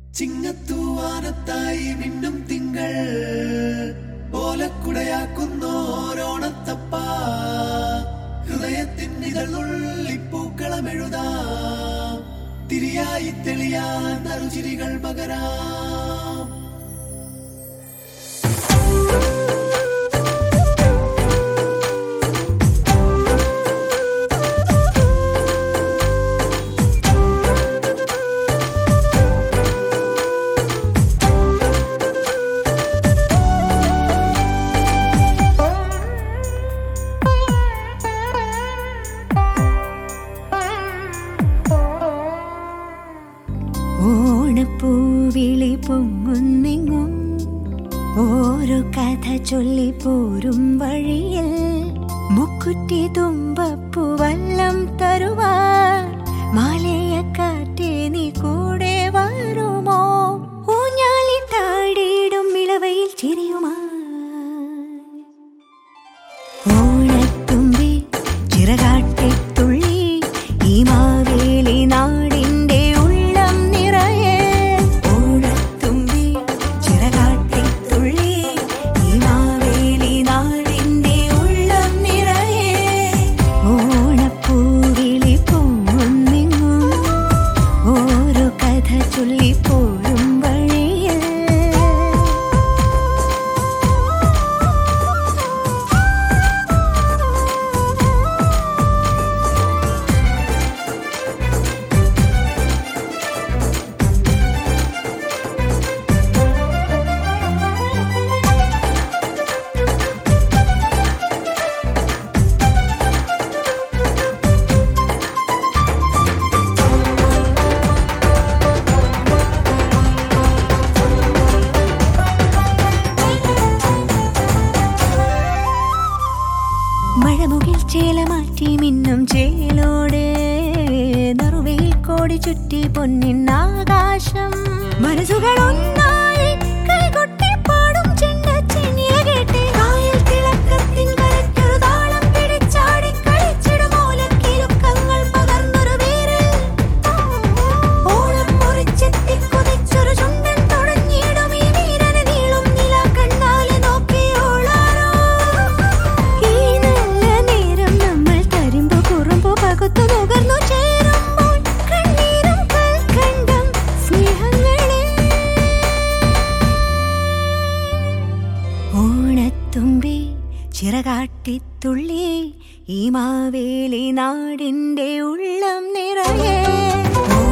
ചിങ്ങത്തൂവാനത്തായി മിന്നും തിങ്കൾ ഓലക്കുടയാക്കുന്നോരോണത്തപ്പ ഹൃദയത്തിൻ ഇതളുള്ളിപ്പൂക്കളമെഴുതാം തിരിയായി തെളിയാൻ നറുചിരികൾ പകരാം ഓണപ്പൂവിളി പൊങ്ങുന്നെങ്ങും ഓരോ കഥ ചൊല്ലി പോരും വഴിയിൽ മുക്കുറ്റി തുമ്പപ്പൂവല്ലം തരുവാൻ മാലയക്കാറ്റേ നീ കൂടെ വരുമോ ഊഞ്ഞാലി താടിയിടും ഇളവയിൽ ചിരിയുമാ ഓണത്തുമ്പി ചിറകാട്ടിത്തുള്ളി ഈ മാവേലി നാടിന്റെ ഉള്ളം നിറയെ ഓണത്തുമ്പി ചിറകാട്ടിത്തുള്ളി ഈ മാവേലി നാടിന്റെ ഉള്ളം നിറയെ ഓണപ്പൂവിളി പൊങ്ങുന്നെങ്ങും ഓരോ കഥ ചൊല്ലി പോരും വഴിയിൽ മഴമുകിൽ ചേല മാറ്റി മിന്നും ചേലോടെ നറുവയിൽ കോടി ചുറ്റി പൊന്നിൻ ആകാശം മനസ്സുകൾ ഒന്നായി കൈകൊട്ടി പാടും ചെണ്ടച്ചെന്നില കേട്ട് കായൽ തിളക്കത്തിൻ കരയ്ക്കൊരു താളം പിടിച്ചാടി കളിച്ചിടും ഓലക്കിലുക്കങ്ങൾ പകർന്നൊരു വീരൽ ഓണം മുറിച്ചെത്തി കുതിച്ചൊരു ചുണ്ടൻ തുടങ്ങിയിടും ഈ വീരന് നീളും നില കണ്ണാലെ നോക്കിയോളാരോ ഈ നല്ല നേരം നമ്മൾ തരുമ്പോ കുറുമ്പോ പകുത്തു നുകർന്നു ചേരുമ്പോൾ കണ്ണീരും കൽക്കണ്ടം സ്നേഹങ്ങളെ ഓണത്തുമ്പി ചിറകാട്ടിത്തുള്ളി ഈ മാവേലി നാടിന്റെ ഉള്ളം നിറയെ